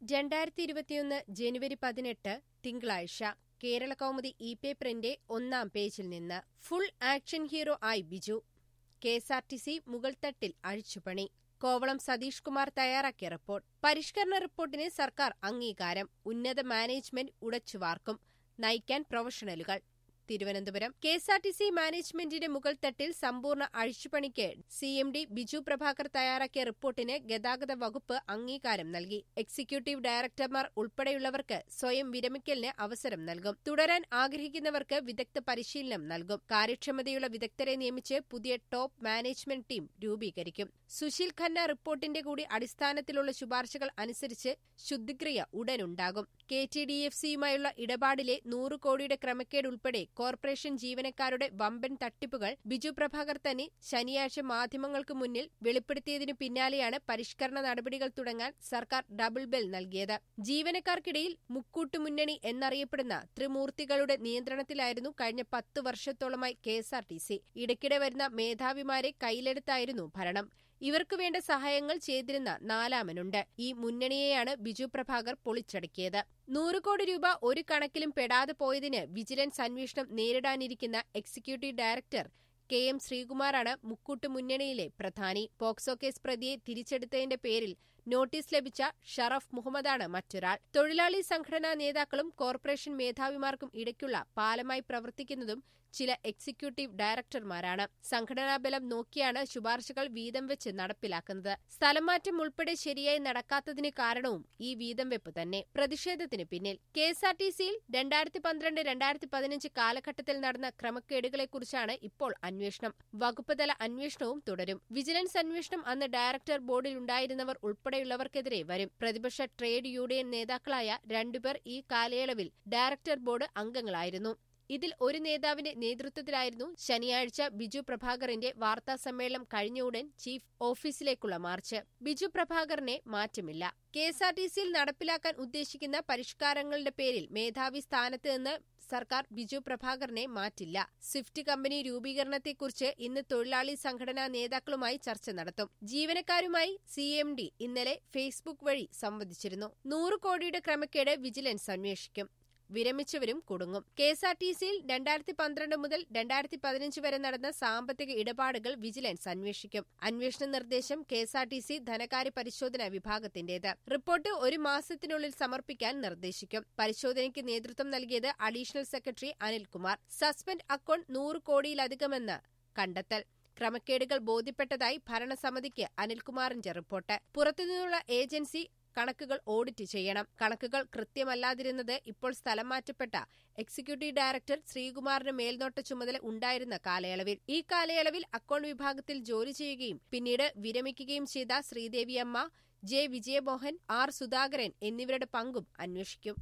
രണ്ടായിരത്തി ഇരുപത്തിയൊന്ന് ജനുവരി പതിനെട്ട് തിങ്കളാഴ്ച കേരള കൗമുദി ഇ പേപ്പറിന്റെ ഒന്നാം പേജിൽ നിന്ന് ഫുൾ ആക്ഷൻ ഹീറോ ആയി ബിജു കെഎസ്ആർടിസി മുകൾത്തട്ടിൽ അഴിച്ചുപണി കോവളം സതീഷ് കുമാർ തയ്യാറാക്കിയ റിപ്പോർട്ട് പരിഷ്കരണ റിപ്പോർട്ടിന് സർക്കാർ അംഗീകാരം ഉന്നത മാനേജ്മെന്റ് ഉടച്ചുവാർക്കും നയിക്കാൻ പ്രൊഫഷണലുകൾ തിരുവനന്തപുരം കെഎസ്ആർടിസി മാനേജ്മെന്റിന്റെ മുകൾത്തട്ടിൽ സമ്പൂർണ്ണ അഴിച്ചുപണിക്ക് C M D Biju Prabhakar തയ്യാറാക്കിയ റിപ്പോർട്ടിന് ഗതാഗത വകുപ്പ് അംഗീകാരം നൽകി എക്സിക്യൂട്ടീവ് ഡയറക്ടർമാർ ഉൾപ്പെടെയുള്ളവർക്ക് സ്വയം വിരമിക്കലിന് അവസരം നൽകും തുടരാൻ ആഗ്രഹിക്കുന്നവർക്ക് വിദഗ്ധ പരിശീലനം നൽകും കാര്യക്ഷമതയുള്ള വിദഗ്ധരെ നിയമിച്ച് പുതിയ ടോപ്പ് മാനേജ്മെന്റ് ടീം രൂപീകരിക്കും സുശീൽ ഖന്ന റിപ്പോർട്ടിന്റെ കൂടി അടിസ്ഥാനത്തിലുള്ള ശുപാർശകൾ അനുസരിച്ച് ശുദ്ധിക്രിയ ഉടനുണ്ടാകും കെ ടി ഡി എഫ് സിയുമായുള്ള ഇടപാടിലെ നൂറ് കോടിയുടെ ക്രമക്കേട് ഉൾപ്പെടെ കോർപ്പറേഷൻ ജീവനക്കാരുടെ വമ്പൻ തട്ടിപ്പുകൾ ബിജു പ്രഭാകർ തന്നെ ശനിയാഴ്ച മാധ്യമങ്ങൾക്ക് മുന്നിൽ വെളിപ്പെടുത്തിയതിനു പിന്നാലെയാണ് പരിഷ്കരണ നടപടികൾ തുടങ്ങാൻ സർക്കാർ ഡബിൾ ബെൽ നൽകിയത് ജീവനക്കാർക്കിടയിൽ മുക്കൂട്ടുമുന്നണി എന്നറിയപ്പെടുന്ന ത്രിമൂർത്തികളുടെ നിയന്ത്രണത്തിലായിരുന്നു കഴിഞ്ഞ പത്ത് വർഷത്തോളമായി കെഎസ്ആർടിസി ഇടയ്ക്കിടെ വരുന്ന മേധാവിമാരെ കയ്യിലെടുത്തായിരുന്നു ഭരണം ഇവർക്കു വേണ്ട സഹായങ്ങൾ ചെയ്തിരുന്ന നാലാമനുണ്ട് ഈ മുന്നണിയെയാണ് ബിജു പ്രഭാകർ പൊളിച്ചടക്കിയത് നൂറ് കോടി രൂപ ഒരു കണക്കിലും പെടാതെ പോയതിന് വിജിലൻസ് അന്വേഷണം നേരിടാനിരിക്കുന്ന എക്സിക്യൂട്ടീവ് ഡയറക്ടർ കെ എം ശ്രീകുമാറാണ് മുക്കൂട്ട് മുന്നണിയിലെ പ്രധാനി പോക്സോ കേസ് പ്രതിയെ തിരിച്ചെടുത്തതിന്റെ പേരിൽ നോട്ടീസ് ലഭിച്ച ഷറഫ് മുഹമ്മദാണ് മറ്റൊരാൾ തൊഴിലാളി സംഘടനാ നേതാക്കളും കോർപ്പറേഷൻ മേധാവിമാർക്കും ഇടയ്ക്കുള്ള പാലമായി പ്രവർത്തിക്കുന്നതും ചില എക്സിക്യൂട്ടീവ് ഡയറക്ടർമാരാണ് സംഘടനാ ബലം നോക്കിയാണ് ശുപാർശകൾ വീതം വെച്ച് നടപ്പിലാക്കുന്നത് സ്ഥലംമാറ്റം ഉൾപ്പെടെ ശരിയായി നടക്കാത്തതിന് കാരണവും ഈ വീതം വെപ്പ് തന്നെ പ്രതിഷേധത്തിന് പിന്നിൽ കെഎസ്ആർടിസിയിൽ രണ്ടായിരത്തി പന്ത്രണ്ട് രണ്ടായിരത്തി പതിനഞ്ച് കാലഘട്ടത്തിൽ നടന്ന ക്രമക്കേടുകളെക്കുറിച്ചാണ് ഇപ്പോൾ അന്വേഷണം വകുപ്പ് തല അന്വേഷണവും തുടരും വിജിലൻസ് അന്വേഷണം അന്ന് ഡയറക്ടർ ബോർഡിൽ ഉണ്ടായിരുന്നവർ ഉൾപ്പെടെയുള്ളവർക്കെതിരെ വരും പ്രതിപക്ഷ ട്രേഡ് യൂണിയൻ നേതാക്കളായ രണ്ടുപേർ ഈ കാലയളവിൽ ഡയറക്ടർ ബോർഡ് അംഗങ്ങളായിരുന്നു ഇതിൽ ഒരു നേതാവിന്റെ നേതൃത്വത്തിലായിരുന്നു ശനിയാഴ്ച ബിജു പ്രഭാകറിന്റെ വാർത്താ സമ്മേളനം കഴിഞ്ഞ ഉടൻ ചീഫ് ഓഫീസിലേക്കുള്ള മാർച്ച് ബിജു പ്രഭാകറിനെ മാറ്റമില്ല കെഎസ്ആർടിസിയിൽ നടപ്പിലാക്കാൻ ഉദ്ദേശിക്കുന്ന പരിഷ്കാരങ്ങളുടെ പേരിൽ മേധാവി സ്ഥാനത്ത് നിന്ന് സർക്കാർ ബിജു പ്രഭാകറിനെ മാറ്റില്ല സ്വിഫ്റ്റ് കമ്പനി രൂപീകരണത്തെക്കുറിച്ച് ഇന്ന് തൊഴിലാളി സംഘടനാ നേതാക്കളുമായി ചർച്ച നടത്തും ജീവനക്കാരുമായി സി എം ഡി ഇന്നലെ ഫേസ്ബുക്ക് വഴി സംവദിച്ചിരുന്നു നൂറ് കോടിയുടെ ക്രമക്കേട് വിജിലൻസ് അന്വേഷിക്കും വിരമിച്ചവരും കുടുങ്ങും കെഎസ്ആർടിസിയിൽ രണ്ടായിരത്തി പന്ത്രണ്ട് മുതൽ രണ്ടായിരത്തി പതിനഞ്ച് വരെ നടന്ന സാമ്പത്തിക ഇടപാടുകൾ വിജിലൻസ് അന്വേഷിക്കും അന്വേഷണ നിർദ്ദേശം കെഎസ്ആർടിസി ധനകാര്യ പരിശോധന വിഭാഗത്തിന്റേത് റിപ്പോർട്ട് ഒരു മാസത്തിനുള്ളിൽ സമർപ്പിക്കാൻ നിർദ്ദേശിക്കും പരിശോധനയ്ക്ക് നേതൃത്വം നൽകിയത് additional secretary Anilkumar suspend account നൂറ് കോടിയിലധികമെന്ന് കണ്ടെത്തൽ ക്രമക്കേടുകൾ ബോധ്യപ്പെട്ടതായി ഭരണസമിതിക്ക് അനിൽകുമാറിന്റെ റിപ്പോർട്ട് പുറത്തുനിന്നുള്ള ഏജൻസി കണക്കുകൾ ഓഡിറ്റ് ചെയ്യണം കണക്കുകൾ കൃത്യമല്ലാതിരുന്നത് ഇപ്പോൾ സ്ഥലം മാറ്റപ്പെട്ട എക്സിക്യൂട്ടീവ് ഡയറക്ടർ ശ്രീകുമാറിന് മേൽനോട്ട ചുമതല ഉണ്ടായിരുന്ന കാലയളവിൽ ഈ കാലയളവിൽ അക്കൌണ്ട് വിഭാഗത്തിൽ ജോലി ചെയ്യുകയും പിന്നീട് വിരമിക്കുകയും ചെയ്ത ശ്രീദേവിയമ്മ ജെ വിജയമോഹൻ ആർ സുധാകരൻ എന്നിവരുടെ പങ്കും അന്വേഷിക്കും